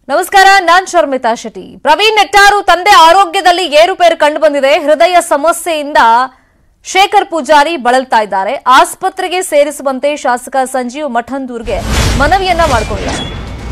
ನಮಸ್ಕಾರ ನಾನ್ ಶರ್ಮಿತಾ ಶೆಟ್ಟಿ ಪ್ರವೀಣ್ ನೆಟ್ಟಾರು ತಂದೆ ಆರೋಗ್ಯದಲ್ಲಿ ಏರುಪೇರು ಕಂಡು ಬಂದಿದೆ ಹೃದಯ ಸಮಸ್ಯೆಯಿಂದ ಶೇಖರ್ ಪೂಜಾರಿ ಬಳಲ್ತಾ ಇದ್ದಾರೆ ಆಸ್ಪತ್ರೆಗೆ ಸೇರಿಸುವಂತೆ ಶಾಸಕ ಸಂಜೀವ್ ಮಠಂದೂರ್ಗೆ ಮನವಿಯನ್ನ ಮಾಡಿಕೊಂಡಿದ್ದಾರೆ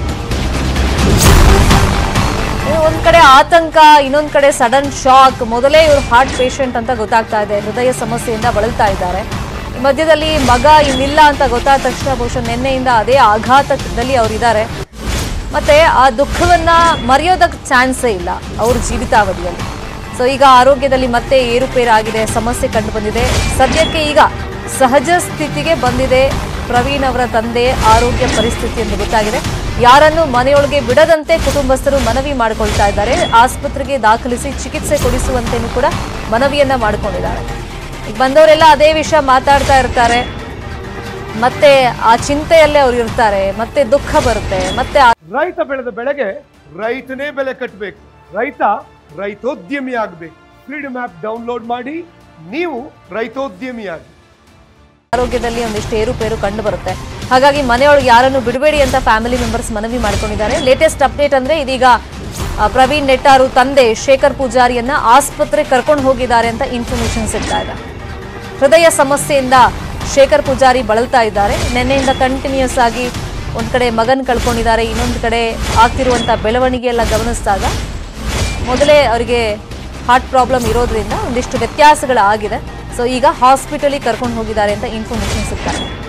ಇದು ಒಂದ್ ಕಡೆ ಆತಂಕ ಇನ್ನೊಂದ್ ಕಡೆ ಸಡನ್ ಶಾಕ್ ಮೊದಲೇ ಇವರು ಹಾರ್ಟ್ ಪೇಷಂಟ್ ಅಂತ ಗೊತ್ತಾಗ್ತಾ ಇದೆ ಹೃದಯ ಸಮಸ್ಯೆಯಿಂದ ಬಳಲ್ತಾ ಇದ್ದಾರೆ ಈ ಮಧ್ಯದಲ್ಲಿ ಮಗ ಇನ್ನಿಲ್ಲ ಅಂತ ಗೊತ್ತಾದ ತಕ್ಷಣ ಬಹುಶಃ ನಿನ್ನೆಯಿಂದ ಅದೇ ಆಘಾತದಲ್ಲಿ ಅವರಿದ್ದಾರೆ ಮತ್ತೆ ಆ ದುಃಖವನ್ನ ಮರೆಯೋದಕ್ಕೆ ಚಾನ್ಸೇ ಇಲ್ಲ ಅವ್ರ ಜೀವಿತಾವಧಿಯಲ್ಲಿ ಸೊ ಈಗ ಆರೋಗ್ಯದಲ್ಲಿ ಮತ್ತೆ ಏರುಪೇರಾಗಿದೆ ಸಮಸ್ಯೆ ಕಂಡು ಬಂದಿದೆ ಸದ್ಯಕ್ಕೆ ಈಗ ಸಹಜ ಸ್ಥಿತಿಗೆ ಬಂದಿದೆ ಪ್ರವೀಣ್ ಅವರ ತಂದೆ ಆರೋಗ್ಯ ಪರಿಸ್ಥಿತಿ ಎಂದು ಗೊತ್ತಾಗಿದೆ ಯಾರನ್ನು ಮನೆಯೊಳಗೆ ಬಿಡದಂತೆ ಕುಟುಂಬಸ್ಥರು ಮನವಿ ಮಾಡಿಕೊಳ್ತಾ ಇದ್ದಾರೆ ಆಸ್ಪತ್ರೆಗೆ ದಾಖಲಿಸಿ ಚಿಕಿತ್ಸೆ ಕೊಡಿಸುವಂತೆನೂ ಕೂಡ ಮನವಿಯನ್ನ ಮಾಡಿಕೊಂಡಿದ್ದಾರೆ ಈಗ ಬಂದವರೆಲ್ಲ ಅದೇ ವಿಷಯ ಮಾತಾಡ್ತಾ ಇರ್ತಾರೆ ಮತ್ತೆ ಆ ಚಿಂತೆಯಲ್ಲೇ ಅವ್ರು ಇರ್ತಾರೆ ಮತ್ತೆ ದುಃಖ ಬರುತ್ತೆ ಮತ್ತೆ ಆ ರೈತ ಬೆಳೆದ ಬೆಳೆಗೆ ರೈತನೇ ಬೆಲೆ ಕಟ್ಟಬೇಕು ರೈತ ರೈತೋದ್ಯಮಿ ಆಗಬೇಕು ಫ್ರೀಡಮ್ ಆ್ಯಪ್ ಡೌನ್ಲೋಡ್ ಮಾಡಿ ನೀವು ರೈತೋದ್ಯಮಿಯಾಗಿ ಆರೋಗ್ಯದಲ್ಲಿ ಒಂದಿಷ್ಟು ಏರುಪೇರು ಕಂಡು ಬರುತ್ತೆ ಹಾಗಾಗಿ ಮನೆಯೊಳಗೆ ಯಾರನ್ನು ಬಿಡಬೇಡಿ ಅಂತ ಫ್ಯಾಮಿಲಿ ಮೆಂಬರ್ಸ್ ಮನವಿ ಮಾಡ್ಕೊಂಡಿದ್ದಾರೆ ಲೇಟೆಸ್ಟ್ ಅಪ್ಡೇಟ್ ಅಂದ್ರೆ ಇದೀಗ ಆ, ಪ್ರವೀಣ್ ನೆಟ್ಟಾರು ತಂದೆ ಶೇಖರ್ ಪೂಜಾರಿಯನ್ನ ಆಸ್ಪತ್ರೆ ಕರ್ಕೊಂಡು ಹೋಗಿದ್ದಾರೆ ಅಂತ ಇನ್ಫಾರ್ಮೇಶನ್ ಸಿಗ್ತಾ ಇದೆ ಹೃದಯ ಸಮಸ್ಯೆಯಿಂದ ಶೇಖರ್ ಪೂಜಾರಿ ಬಳಲ್ತಾ ಇದ್ದಾರೆ ನಿನ್ನೆಯಿಂದ ಕಂಟಿನ್ಯೂಸ್ ಆಗಿ ಒಂದ್ ಕಡೆ ಮಗನ್ ಕಳ್ಕೊಂಡಿದ್ದಾರೆ ಇನ್ನೊಂದು ಕಡೆ ಆಗ್ತಿರುವಂತ ಬೆಳವಣಿಗೆ ಎಲ್ಲ ಗಮನಿಸಿದಾಗ ಮೊದಲೇ ಅವರಿಗೆ ಹಾರ್ಟ್ ಪ್ರಾಬ್ಲಮ್ ಇರೋದ್ರಿಂದ ಒಂದಿಷ್ಟು ವ್ಯತ್ಯಾಸಗಳಾಗಿದೆ ಸೊ ಈಗ ಹಾಸ್ಪಿಟಲಿಗೆ ಕರ್ಕೊಂಡು ಹೋಗಿದ್ದಾರೆ ಅಂತ ಇನ್ಫಾರ್ಮೇಶನ್ ಸಿಗ್ತಾ ಇದೆ